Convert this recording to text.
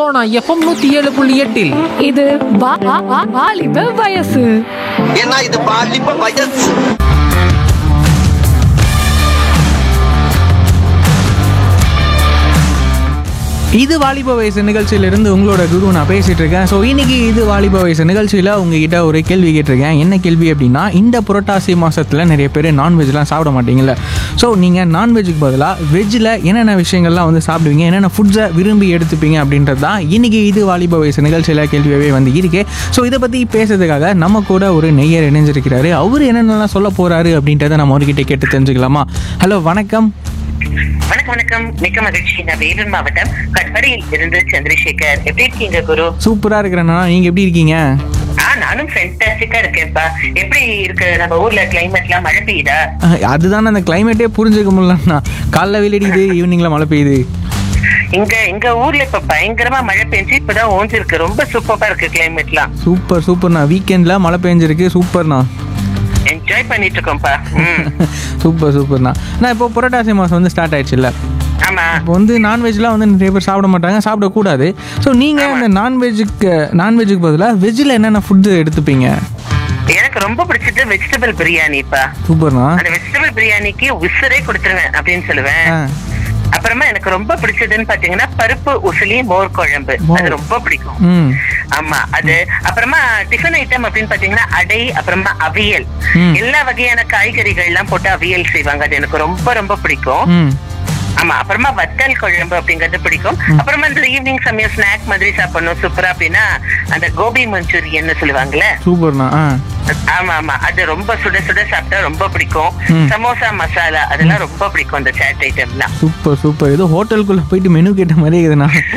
Sona FM நூத்தி ஏழு புள்ளி எட்டில் இது வா- வா- வா- வாலிப வயசு ஏன்னா இது பாலிப்ப வயசு இது வாலிப வயசு நிகழ்ச்சியிலிருந்து உங்களோட குரு நான் பேசிட்டு இருக்கேன் ஸோ இன்னைக்கு இது வாலிப வயசு நிகழ்ச்சியில் உங்ககிட்ட ஒரு கேள்வி கேட்டிருக்கேன் என்ன கேள்வி அப்படின்னா இந்த புரட்டாசி மாசத்துல நிறைய பேர் நான்வெஜ்லாம் சாப்பிட மாட்டீங்கல்ல ஸோ நீங்கள் நான்வெஜ்ஜுக்கு பதிலாக வெஜ்ஜில் என்னென்ன விஷயங்கள்லாம் வந்து சாப்பிடுவீங்க என்னென்ன ஃபுட்ஸை விரும்பி எடுத்துப்பீங்க அப்படின்றது தான் இன்னைக்கு இது வாலிப வயசு நிகழ்ச்சியில் கேள்வியாகவே வந்து இருக்கு ஸோ இதை பற்றி பேசுறதுக்காக நம்ம கூட ஒரு நெய்யர் இணைஞ்சிருக்கிறாரு அவர் என்னென்னலாம் சொல்ல போறாரு அப்படின்றத நம்ம அவர்கிட்ட கேட்டு தெரிஞ்சுக்கலாமா ஹலோ வணக்கம் வணக்கம் வணக்கம் மிக்க மகிழ்ச்சி நான் வேலூர் மாவட்டம் கட்படியில் இருந்து சந்திரசேகர் எப்படி இருக்கீங்க குரு சூப்பராக இருக்கிறேன்னா நீங்கள் எப்படி இருக்கீங்க ஆ நானும் ஃபென்டாஸ்டிக்கா இருக்கேன்ப்பா எப்படி இருக்கு நம்ம ஊர்ல கிளைமேட்லாம் மழை பெய்யுதா அஹ் அதுதான் அந்த கிளைமேட்டே புரிஞ்சுக்க முடியலண்ணா காலைல வெயிலடிக்குது ஈவினிங்ல மழை பெய்யுது இங்க எங்க ஊர்ல இப்ப பயங்கரமா மழை பெஞ்சு இப்பதான் ஓஞ்சிருக்கு ரொம்ப சூப்பரா இருக்கு கிளைமேட்லாம் சூப்பர் சூப்பர்ண்ணா வீக்கெண்டில் மழை பெஞ்சிருக்கு சூப்பர்ண்ணா என்ஜாய் பண்ணிட்டு இருக்கோம்ப்பா ம் சூப்பர் சூப்பர்ண்ணா நான் இப்போ புரட்டாசி மாதம் வந்து ஸ்டார்ட் ஆயிடுச்சுல்ல ஆமா இப்போ வந்து நான்வெஜ்லாம் வந்து நிறைய பேர் சாப்பிட மாட்டாங்க சாப்பிடக்கூடாது ஸோ நீங்கள் இந்த நான்வெஜ்ஜுக்கு நான்வெஜ்ஜுக்கு பதிலாக வெஜ்ஜில் என்னென்ன ஃபுட்டு எடுத்துப்பீங்க எனக்கு ரொம்ப பிடிச்சது வெஜிடபிள் பிரியாணிப்பா சூப்பர்ண்ணா அந்த வெஜிடபிள் பிரியாணிக்கு உசுரே கொடுத்துருவேன் அப்படின்னு சொல்லுவேன் ஆ அப்புறமா எனக்கு ரொம்ப பிடிச்சதுன்னு பாத்தீங்கன்னா பருப்பு உசிலி மோர் குழம்பு அது ரொம்ப பிடிக்கும் ம் ஆமா அது அப்புறமா டிஃபன் ஐட்டம் அப்படின்னு பாத்தீங்கன்னா அடை அப்புறமா அவியல் ம். எல்லா வகையான காய்கறிகள் எல்லாம் போட்டு அவியல் செய்வாங்க அது எனக்கு ரொம்ப ரொம்ப பிடிக்கும் ம் ஆமா அப்புறமா வத்தல் குழம்பு அப்படிங்கறது பிடிக்கும் அப்புறமா இந்த ஈவினிங் சமயம் ஸ்நாக் மாதிரி சாப்பிடணும் சூப்பரா அப்படின்னா அந்த கோபி மஞ்சூரியன் சொல்லுவாங்கல்ல சூப்பர்ண்ணா ஆ ஆமா ஆமா அது ரொம்ப சுட சுட சாப்பிட்டா ரொம்ப பிடிக்கும் ம். சமோசா மசாலா அதெல்லாம் ரொம்ப பிடிக்கும் அந்த சாட் ஐட்டம்லாம் சூப்பர் சூப்பர் ஏதோ ஹோட்டலுக்குள்ளே போயிட்டு மெனு கேட்ட மாதிரியே இருக்குதுண்ணா